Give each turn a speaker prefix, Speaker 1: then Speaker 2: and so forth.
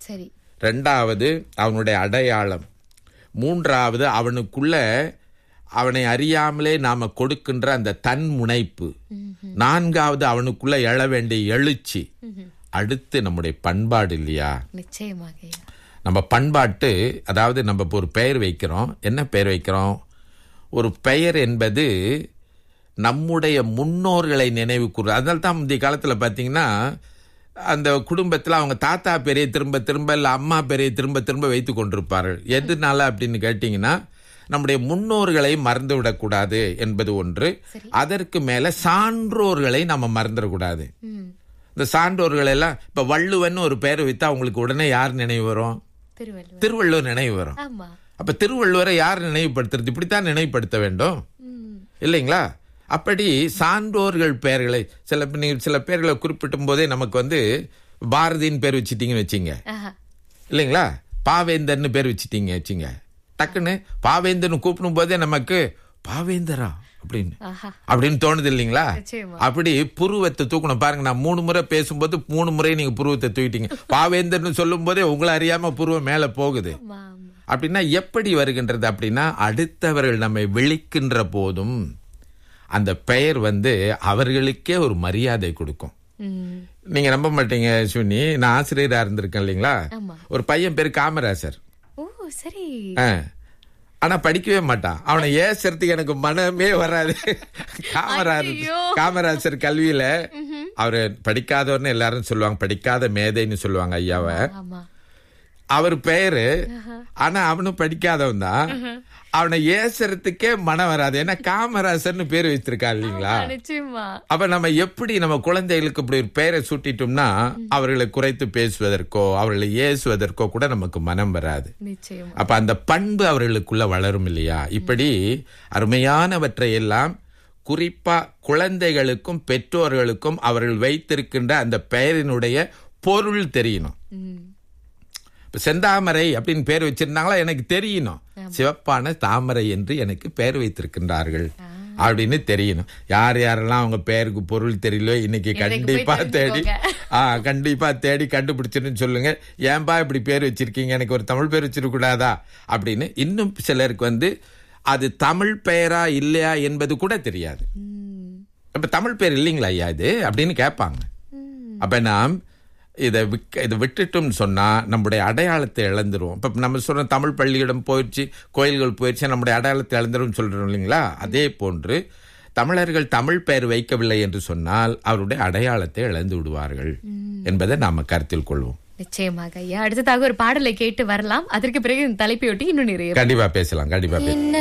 Speaker 1: சரி
Speaker 2: ரெண்டாவது அவனுடைய அடையாளம் மூன்றாவது அவனுக்குள்ள அவனை அறியாமலே நாம கொடுக்கின்ற அந்த தன் முனைப்பு நான்காவது அவனுக்குள்ள எழ வேண்டிய எழுச்சி அடுத்து நம்முடைய பண்பாடு இல்லையா
Speaker 1: நிச்சயமாக ஐயா
Speaker 2: நம்ம பண்பாட்டு அதாவது நம்ம இப்போ ஒரு பெயர் வைக்கிறோம் என்ன பெயர் வைக்கிறோம் ஒரு பெயர் என்பது நம்முடைய முன்னோர்களை நினைவு கூறு அதனால தான் முந்தைய காலத்தில் பார்த்தீங்கன்னா அந்த குடும்பத்தில் அவங்க தாத்தா பெரிய திரும்ப திரும்ப இல்லை அம்மா பெரிய திரும்ப திரும்ப வைத்து கொண்டிருப்பார்கள் எதுனால அப்படின்னு கேட்டிங்கன்னா நம்முடைய முன்னோர்களை மறந்து விடக்கூடாது என்பது ஒன்று அதற்கு மேல சான்றோர்களை நம்ம மறந்துடக்கூடாது
Speaker 1: ம்
Speaker 2: இந்த சான்றோர்கள் எல்லாம் இப்ப வள்ளுவன் ஒரு பெயர் வைத்தா அவங்களுக்கு உடனே யார் நினைவு வரும்
Speaker 1: திருவள்ளுவர்
Speaker 2: திருவள்ளுவர் நினைவு வரும்
Speaker 1: ஆமா
Speaker 2: அப்ப திருவள்ளுவரை யார் நினைவுபடுத்துறது இப்படித்தான் நினைவுபடுத்த வேண்டும்
Speaker 1: ம்
Speaker 2: இல்லைங்களா அப்படி சான்றோர்கள் பெயர்களை சில நீங்க சில பெயர்களை குறிப்பிட்டும் போதே நமக்கு வந்து பாரதின்னு பேர் வச்சிட்டீங்கன்னு வச்சிங்க
Speaker 1: ஆஹா
Speaker 2: இல்லைங்களா பாவேந்தர்னு பேர் வச்சிட்டீங்க வச்சிங்க டக்குன்னு பாவேந்தர்னு கூப்பிடும் போதே நமக்கு பாவேந்தரா அப்படின்னு
Speaker 1: ஆஹா
Speaker 2: அப்படின்னு தோணுது இல்லைங்களா
Speaker 1: நிச்சயமா
Speaker 2: அப்படி புருவத்தை தூக்கணும் பாருங்க நான் மூணு முறை பேசும்போது மூணு முறை நீங்க புருவத்தை தூக்கிட்டீங்க பாவேந்தர்னு சொல்லும் போதே உங்களை அறியாம புருவம் மேல போகுது
Speaker 1: ஆமா ஆமா
Speaker 2: அப்படின்னா எப்படி வருகின்றது அப்படின்னா அடுத்தவர்கள் நம்மை விழிக்கின்ற போதும் அந்த பெயர் வந்து அவர்களுக்கே ஒரு மரியாதை கொடுக்கும்
Speaker 1: ம்
Speaker 2: நீங்க நம்ப மாட்டீங்க சுனி நான் ஆசிரியரா இருந்திருக்கேன் இல்லைங்களா
Speaker 1: ஆமா
Speaker 2: ஒரு பையன் பேர் காமராசர்
Speaker 1: ஓ சரி
Speaker 2: ஆ. ஆனா படிக்கவே மாட்டான் அவனை ஏசுறதுக்கு எனக்கு மனமே வராது காமராஜர்
Speaker 1: ஐயையோ.
Speaker 2: காமராஜர் கல்வியில அவரு படிக்காதவர்னு எல்லாரும் சொல்லுவாங்க படிக்காத மேதைன்னு சொல்லுவாங்க ஐயாவை
Speaker 1: ஆமா
Speaker 2: அவர் பெயரு ஆனா அவனும் படிக்காதவன் தான் அவனை ஏசுறதுக்கே மனம் வராது ஏன்னா காமராசர்னு பேர் வச்சிருக்கா இல்லைங்களா
Speaker 1: நிச்சயமா
Speaker 2: அப்ப நம்ம எப்படி நம்ம குழந்தைகளுக்கு இப்படி ஒரு பெயரை சூட்டிட்டோம்னா அவர்களை குறைத்து பேசுவதற்கோ அவர்களை ஏசுவதற்கோ கூட நமக்கு மனம் வராது
Speaker 1: நிச்சயமா
Speaker 2: அப்ப அந்த பண்பு அவர்களுக்குள்ள வளரும் இல்லையா இப்படி அருமையானவற்றை எல்லாம் குறிப்பா குழந்தைகளுக்கும் பெற்றோர்களுக்கும் அவர்கள் வைத்திருக்கின்ற அந்த பெயரினுடைய பொருள் தெரியணும்
Speaker 1: ம்
Speaker 2: இப்ப செந்தாமரை அப்படின்னு பேர் வச்சிருந்தாங்களா எனக்கு தெரியணும் சிவப்பான தாமரை என்று எனக்கு பெயர் வைத்திருக்கின்றார்கள் அப்படின்னு தெரியணும் யார் யாரெல்லாம் அவங்க பெயருக்கு பொருள் தெரியலையோ இன்னைக்கு
Speaker 1: போய்
Speaker 2: கண்டிப்பா தேடி
Speaker 1: தெரிஞ்சுக்கோங்க.
Speaker 2: ஆ கண்டிப்பா தேடி கண்டுபிடிச்சிருன்னு சொல்லுங்க ஏன்பா இப்படி பேர் வச்சிருக்கீங்க எனக்கு ஒரு தமிழ் பேர் வச்சிருக்க கூடாதா அப்படின்னு இன்னும் சிலருக்கு வந்து அது தமிழ் பெயரா இல்லையா என்பது கூட தெரியாது
Speaker 1: ம்
Speaker 2: அப்ப தமிழ் பேர் இல்லைங்களா ஐயா இது அப்படின்னு கேட்பாங்க
Speaker 1: ம்
Speaker 2: அப்ப நாம் இதை விக்க இதை விட்டுட்டோம்னு சொன்னா நம்முடைய அடையாளத்தை இழந்துருவோம் இப்ப நம்ம சொல்ற தமிழ் பள்ளியிடம் போயிடுச்சு கோயில்கள் போயிடுச்சு நம்முடைய அடையாளத்தை இழந்துரும் சொல்றோம் இல்லைங்களா அதே போன்று தமிழர்கள் தமிழ் பெயர் வைக்கவில்லை என்று சொன்னால் அவருடைய அடையாளத்தை இழந்து விடுவார்கள் என்பதை நாம கருத்தில் கொள்வோம்
Speaker 1: நிச்சயமாக ஐயா அடுத்ததாக ஒரு பாடலை கேட்டு வரலாம் அதற்கு பிறகு இந்த தலைப்பையொட்டி இன்னும் நிறைய
Speaker 2: கண்டிப்பா பேசலாம் கண்டிப்பா பேசலாம்